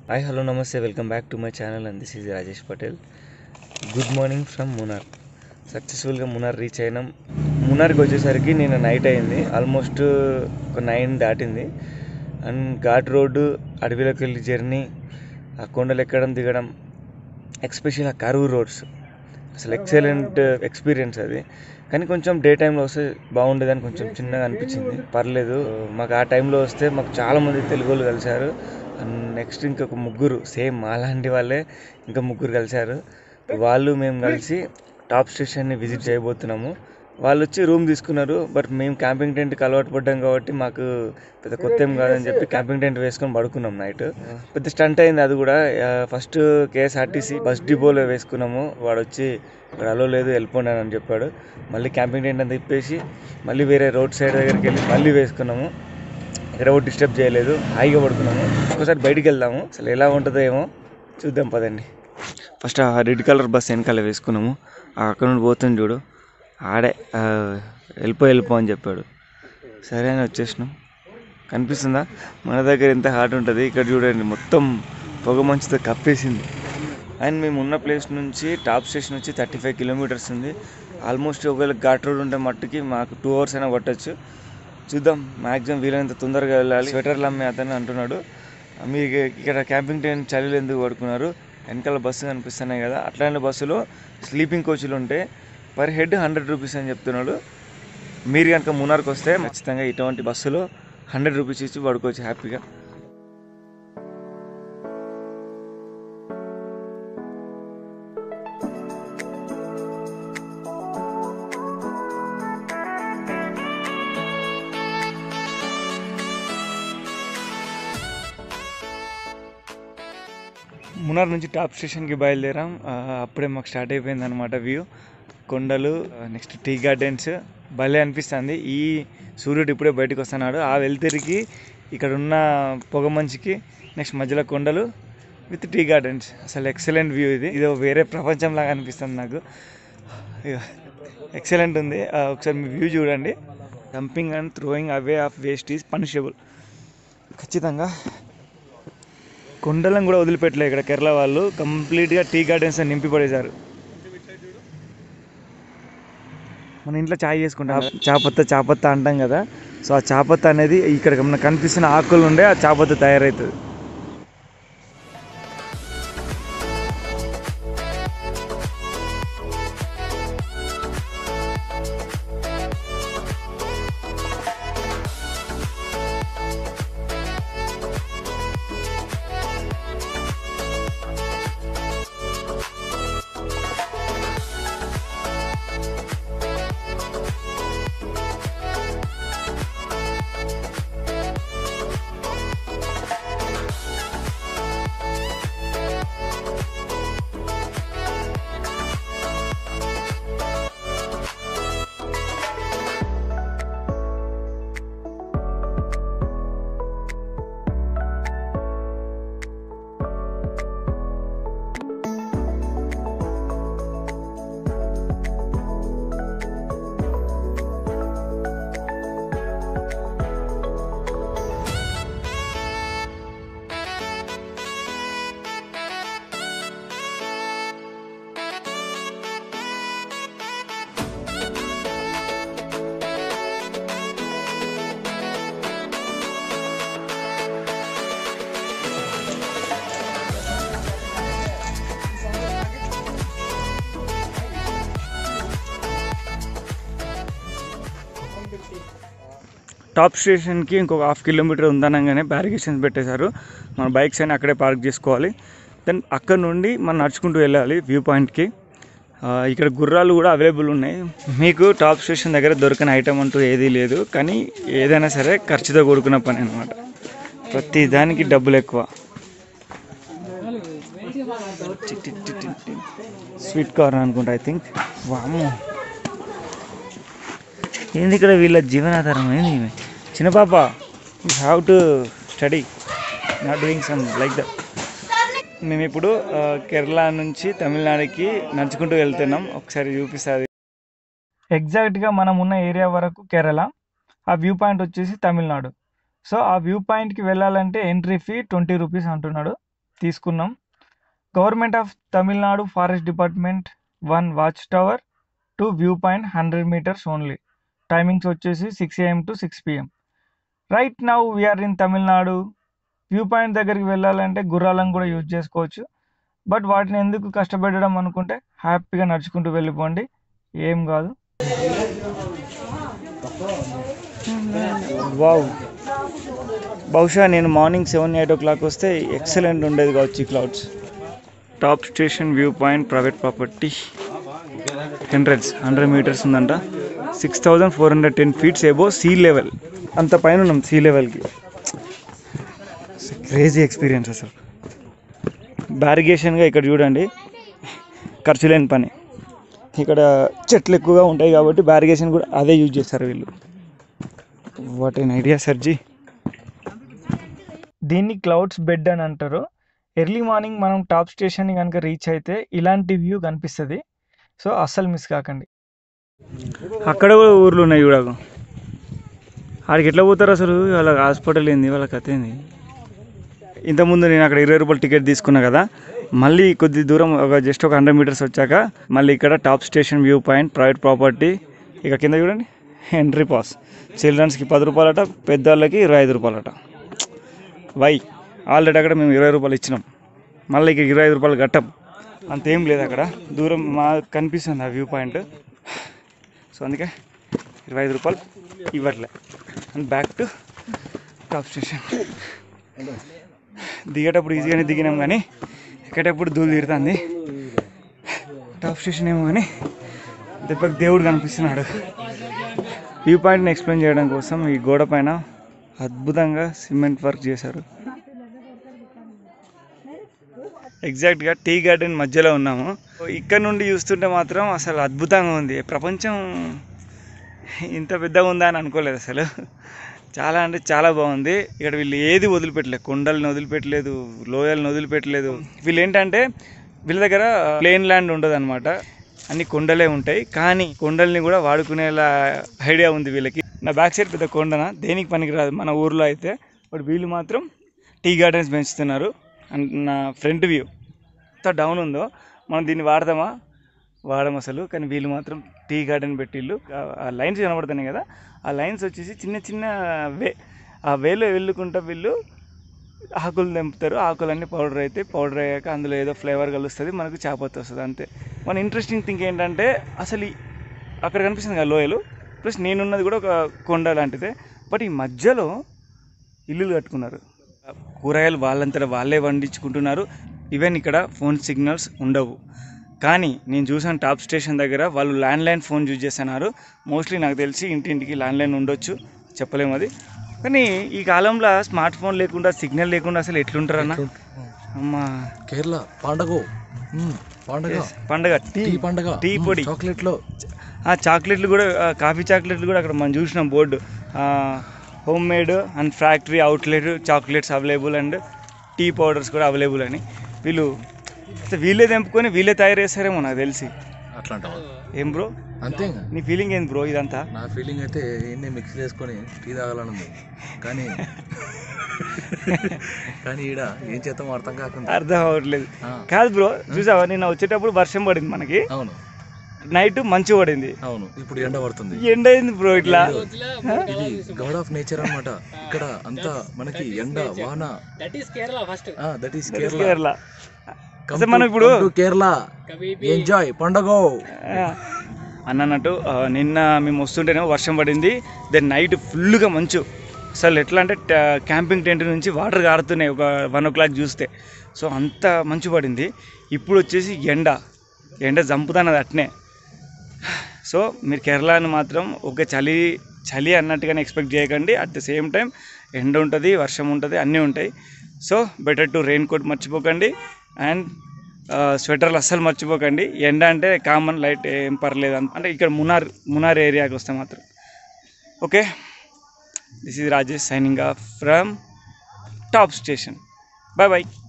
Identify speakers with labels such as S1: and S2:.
S1: Hi hello namaste welcome back to my channel and this is Rajesh Patel good morning from Munnar సక్సెస్ఫుల్గా Munnar reach అయినాం మునార్కి వచ్చేసరికి నేను night అయింది ఆల్మోస్ట్ ఒక నైన్ దాటింది అండ్ ఘాట్ రోడ్డు అడవిలోకి వెళ్ళి జర్నీ ఆ కొండలు ఎక్కడం దిగడం ఎక్స్పెషల్ ఆ కరువు రోడ్స్ అసలు ఎక్సలెంట్ ఎక్స్పీరియన్స్ అది కానీ కొంచెం డే టైంలో వస్తే బాగుండేదని కొంచెం చిన్నగా అనిపించింది పర్లేదు మాకు ఆ టైంలో వస్తే మాకు చాలామంది తెలుగు వాళ్ళు కలిశారు అండ్ నెక్స్ట్ ఇంకొక ముగ్గురు సేమ్ మాలాంటి వాళ్ళే ఇంకా ముగ్గురు కలిశారు వాళ్ళు మేము కలిసి టాప్ స్టేషన్ని విజిట్ చేయబోతున్నాము వాళ్ళు వచ్చి రూమ్ తీసుకున్నారు బట్ మేము క్యాంపింగ్ టెంట్కి అలవాటు పడ్డాం కాబట్టి మాకు పెద్ద కొత్త ఏం కాదని చెప్పి క్యాంపింగ్ టెంట్ వేసుకొని పడుకున్నాం నైట్ పెద్ద స్టంట్ అయింది అది కూడా ఫస్ట్ కేఎస్ఆర్టీసీ బస్ డిపోలో వేసుకున్నాము వాడు వచ్చి ఇక్కడ అలో లేదు వెళ్ళిపోండి అని చెప్పాడు మళ్ళీ క్యాంపింగ్ టెంట్ అంతా తిప్పేసి మళ్ళీ వేరే రోడ్ సైడ్ దగ్గరికి వెళ్ళి మళ్ళీ వేసుకున్నాము ఇక్కడ కూడా డిస్టర్బ్ చేయలేదు హాయిగా పడుకున్నాము ఒకసారి బయటికి వెళ్దాము అసలు ఎలా ఉంటుందో ఏమో చూద్దాం పదండి ఫస్ట్ ఆ రెడ్ కలర్ బస్ వెనకాల వేసుకున్నాము ఆ అక్కడ నుండి పోతుంది చూడు ఆడే ఆ, వెళ్ళిపో వెళ్ళిపో అని చెప్పాడు సరే అని వచ్చేసినాం కనిపిస్తుందా మన దగ్గర ఎంత హాట్ ఉంటుంది ఇక్కడ చూడండి మొత్తం పొగ మంచుతో కప్పేసింది అండ్ మేము ఉన్న ప్లేస్ నుంచి టాప్ స్టేషన్ వచ్చి థర్టీ ఫైవ్ కిలోమీటర్స్ ఉంది ఆల్మోస్ట్ ఒకవేళ ఘాట్ రోడ్ ఉంటే మట్టుకి మాకు టూ అవర్స్ అయినా పట్టచ్చు చూద్దాం మ్యాక్సిమం వీలైనంత తొందరగా వెళ్ళాలి స్వెటర్లు అమ్మే అతను అంటున్నాడు మీరు ఇక్కడ క్యాంపింగ్ టెంట్ చలిలో ఎందుకు పడుకున్నారు వెనకాల బస్సు కనిపిస్తున్నాయి కదా అట్లాంటి బస్సులో స్లీపింగ్ కోచ్లు ఉంటే పర్ హెడ్ హండ్రెడ్ రూపీస్ అని చెప్తున్నాడు మీరు కనుక మునార్కి వస్తే ఖచ్చితంగా ఇటువంటి బస్సులో హండ్రెడ్ రూపీస్ ఇచ్చి పడుకోవచ్చు హ్యాపీగా మునార్ నుంచి టాప్ స్టేషన్కి బయలుదేరాం ఆ, అప్పుడే మాకు స్టార్ట్ అయిపోయింది అనమాట వ్యూ కొండలు నెక్స్ట్ టీ గార్డెన్స్ భలే అనిపిస్తుంది ఈ సూర్యుడు ఇప్పుడే బయటకు వస్తున్నాడు ఆ వెళ్తేరికి ఇక్కడ ఉన్న పొగ మంచుకి నెక్స్ట్ మధ్యలో కొండలు విత్ టీ గార్డెన్స్ అసలు ఎక్సలెంట్ వ్యూ ఇది ఇది వేరే ప్రపంచం లాగా అనిపిస్తుంది నాకు ఎక్సలెంట్ ఉంది ఆ, ఒకసారి మీ వ్యూ చూడండి dumping and throwing away of waste is punishable ఖచ్చితంగా కొండలను కూడా వదిలిపెట్టలే ఇక్కడ కేరళ వాళ్ళు కంప్లీట్గా టీ గార్డెన్స్ నింపి పడేశారు మన ఇంట్లో చాయ్ చేసుకుంటాం చాపత్త చాపత్త అంటాం కదా సో ఆ చాపత్త అనేది ఇక్కడ మనకు కనిపిస్తున్న ఆకులు ఉండే ఆ చాపత్త తయారవుతుంది టాప్ స్టేషన్కి ఇంకొక హాఫ్ కిలోమీటర్ ఉందనగానే బ్యారిగేషన్స్ పెట్టేశారు మన బైక్స్ అని అక్కడే పార్క్ చేసుకోవాలి దెన్ అక్కడ నుండి మనం నడుచుకుంటూ వెళ్ళాలి వ్యూ పాయింట్కి ఆ, ఇక్కడ గుర్రాలు కూడా అవైలబుల్ ఉన్నాయి మీకు టాప్ స్టేషన్ దగ్గర దొరికిన ఐటమ్ అంటూ ఏదీ లేదు కానీ ఏదైనా సరే ఖర్చుతో కూడుకున్న పని అనమాట ప్రతి దానికి డబ్బులు ఎక్కువ స్వీట్ కార్న్ అనుకుంటా ఐ థింక్ వామ్మో ఏంది ఇక్కడ వీళ్ళ జీవనాధారం ఏంది ఈమె? చిన్న పాప you have to study not doing some like that మేము ఇప్పుడు ఆ, కేరళ నుంచి తమిళనాడుకి నడుచుకుంటూ వెళ్తున్నాం ఒకసారి చూపిస్తుంది ఎగ్జాక్ట్గా మనం ఉన్న ఏరియా వరకు కేరళ ఆ వ్యూ పాయింట్ వచ్చేసి తమిళనాడు సో ఆ వ్యూ పాయింట్కి వెళ్ళాలంటే ఎంట్రీ ఫీ ట్వంటీ రూపీస్ అంటున్నాడు
S2: తీసుకున్నాం government of Tamil Nadu forest department one watch tower to view point hundred metres only timings వచ్చేసి six AM to six PM right now we're in Tamil Nadu view point దగ్గరికి వెళ్ళాలంటే గుర్రాలను కూడా యూజ్ చేసుకోవచ్చు బట్ వాటిని ఎందుకు కష్టపెట్టడం అనుకుంటే హ్యాపీగా నడుచుకుంటూ వెళ్ళిపోండి ఏం కాదు
S1: వావ్ బహుశా నేను morning seven eight o'clock వస్తే ఎక్సలెంట్ ఉండేది కావచ్చు ఈ clouds top station view point private property hundreds hundred metres ఉందంట six thousand four hundred ten feets above sea level అంత పైన ఉన్నాం సీ లెవెల్కి క్రేజీ ఎక్స్పీరియన్స్ అసలు బ్యారిగేషన్గా ఇక్కడ చూడండి ఖర్చు లేని పని ఇక్కడ చెట్లు ఎక్కువగా ఉంటాయి కాబట్టి బ్యారిగేషన్ కూడా అదే యూజ్ చేస్తారు వీళ్ళు వాట్ ఎన్ ఐడియా సర్జీ
S2: దీన్ని క్లౌడ్స్ బెడ్ అని అంటారు ఎర్లీ మార్నింగ్ మనం టాప్ స్టేషన్ కనుక రీచ్ అయితే ఇలాంటి వ్యూ కనిపిస్తుంది సో అస్సలు మిస్ కాకండి
S1: అక్కడ కూడా ఊర్లు ఉన్నాయి చూడకు ఆడికి ఎట్లా పోతారు అసలు వాళ్ళ హాస్పిటల్ ఏంది వాళ్ళ కథ ఏంది ఇంతకుముందు నేను అక్కడ ఇరవై రూపాయలు టికెట్ తీసుకున్నా కదా మళ్ళీ కొద్ది దూరం ఒక జస్ట్ ఒక హండ్రెడ్ మీటర్స్ వచ్చాక మళ్ళీ ఇక్కడ top station view point private property ఇక కింద చూడండి ఎంట్రీ పాస్ చిల్డ్రన్స్కి పది రూపాయలట పెద్దవాళ్ళకి ఇరవై ఐదు రూపాయలట వై ఆల్రెడీ అక్కడ మేము ఇరవై రూపాయలు ఇచ్చినాం మళ్ళీ ఇక ఇరవై ఐదు రూపాయలు కట్టం అంతేం లేదు అక్కడ దూరం మా కనిపిస్తుంది ఆ వ్యూ పాయింట్ సో అందుకే ఇరవై ఐదు రూపాయలు ఇవ్వట్లే and back to top station దిగేటప్పుడు ఈజీగానే దిగినాం కానీ ఎక్కేటప్పుడు ధూళి తీరుతుంది టాప్ స్టేషన్ ఏమో కానీ దెబ్బకి దేవుడు కనిపిస్తున్నాడు వ్యూ పాయింట్ని ఎక్స్ప్లెయిన్ చేయడం కోసం ఈ గోడ పైన అద్భుతంగా సిమెంట్ వర్క్ చేశారు ఎగ్జాక్ట్గా టీ గార్డెన్ మధ్యలో ఉన్నాము ఇక్కడ నుండి చూస్తుంటే మాత్రం అసలు అద్భుతంగా ఉంది ప్రపంచం ఇంత పెద్దగా ఉందా అని అనుకోలేదు అసలు చాలా అంటే చాలా బాగుంది ఇక్కడ వీళ్ళు ఏది వదిలిపెట్టలేదు కొండల్ని వదిలిపెట్టలేదు లోయల్ని వదిలిపెట్టలేదు వీళ్ళు ఏంటంటే వీళ్ళ దగ్గర ప్లేన్ ల్యాండ్ ఉండదు అనమాట అన్ని కొండలే ఉంటాయి కానీ కొండల్ని కూడా వాడుకునేలా ఐడియా ఉంది వీళ్ళకి నా బ్యాక్ సైడ్ పెద్ద కొండన దేనికి పనికిరాదు మన ఊర్లో అయితే బట్ వీళ్ళు మాత్రం టీ గార్డెన్స్ పెంచుతున్నారు అండ్ నా ఫ్రంట్ వ్యూ ఎంత డౌన్ ఉందో మనం దీన్ని వాడదామా వాడడం అసలు కానీ వీళ్ళు మాత్రం టీ గార్డెన్ పెట్టిళ్ళు ఆ- ఆ లైన్స్ కనబడుతున్నాయి కదా ఆ లైన్స్ వచ్చేసి చిన్న చిన్న వే ఆ వేలో వెళ్ళుకుంటా వీళ్ళు ఆకులు తెంపుతారు ఆకులన్నీ పౌడర్ అయితే పౌడర్ అయ్యాక అందులో ఏదో ఫ్లేవర్ కలుస్తుంది మనకు చేపత్తి వస్తుంది అంతే మన ఇంట్రెస్టింగ్ థింగ్ ఏంటంటే అసలు ఈ- అక్కడ కనిపిస్తుంది కదా లోయలు ప్లస్ నేనున్నది కూడా ఒక కొండ లాంటిదే బట్ ఈ మధ్యలో ఇల్లులు కట్టుకున్నారు కూరగాయలు వాళ్ళంతటా వాళ్ళే పండించుకుంటున్నారు ఈవెన్ ఇక్కడ ఫోన్ సిగ్నల్స్ ఉండవు కానీ నేను చూసాను టాప్ స్టేషన్ దగ్గర వాళ్ళు ల్యాండ్ లైన్ ఫోన్ యూజ్ చేస్తున్నారు మోస్ట్లీ నాకు తెలిసి ఇంటింటికి ల్యాండ్ లైన్ ఉండొచ్చు చెప్పలేము అది కానీ ఈ కాలంలో స్మార్ట్ ఫోన్ లేకుండా సిగ్నల్ లేకుండా అసలు ఎట్లుంటారన్న అమ్మా
S3: కేరళ పండగ మ్మ్, పండగ
S1: పండగ టీ
S3: టీ పండగ
S1: టీ పొడి
S3: చాక్లెట్ లో
S1: ఆ చాక్లెట్లు కూడా ఆ, కాఫీ చాక్లెట్లు కూడా అక్కడ మనం చూసినాం board home made and factory outlet chocolates available and tea powders కూడా అవైలబుల్ అని వీళ్ళు అసలు వీళ్ళే తెంపుకొని వీళ్ళే తయారు చేస్తారేమో నాకు తెలిసి
S3: అట్లా అంటావా
S1: ఏం బ్రో
S3: అంతే ఇంకా.
S1: నీ ఫీలింగ్ ఏంది బ్రో ఇదంతా
S3: నా ఫీలింగ్ అయితే ఎన్ని మిక్స్ చేసుకొని టీ తాగాలని ఉంది కానీ కానీ ఈడ ఏం చేద్దాం అర్థం కాకుండా
S1: అర్థం అవ్వట్లేదు
S3: ఆ,
S1: కాదు బ్రో చూసావా నిన్న వచ్చేటప్పుడు వర్షం పడింది మనకి
S3: అవును
S1: నైట్ మంచు పడింది
S3: అవును ఇప్పుడు ఎండ పడుతుంది
S1: ఎండ అయింది బ్రో ఇట్లా
S3: ఇది గాడ్ ఆఫ్ నేచర్ అన్నమాట ఇక్కడ అంతా మనకి ఎండ వాన దట్ ఈస్ కేరళ
S1: కేరళ అసలు మనం ఇప్పుడు
S3: కేరళ ఎంజాయ్ పండగ
S1: అన్న అన్నట్టు ఆ, నిన్న మేము వస్తుంటేనే వర్షం పడింది దెన్ నైట్ ఫుల్గా మంచు అసలు ఎట్లా అంటే ట- క్యాంపింగ్ టెంట్ నుంచి వాటర్ కారుతున్నాయి ఒక వన్ ఓ క్లాక్ చూస్తే సో అంత మంచు పడింది ఇప్పుడు వచ్చేసి ఎండ ఎండ చంపుతున్నది అట్నే సో మీరు కేరళని మాత్రం ఒక చలి చలి అన్నట్టుగానే ఎక్స్పెక్ట్ చేయకండి అట్ ద సేమ్ టైం ఎండ ఉంటుంది వర్షం ఉంటుంది అన్నీ ఉంటాయి so better to rain coat మర్చిపోకండి అండ్ స్వెటర్లు అస్సలు మర్చిపోకండి ఎండ అంటే కామన్ లైట్ ఏం పర్లేదు అంత- అంటే ఇక్కడ మునార్ మునార్ ఏరియాకి వస్తే మాత్రం okay this is Rajesh signing off from top station bye bye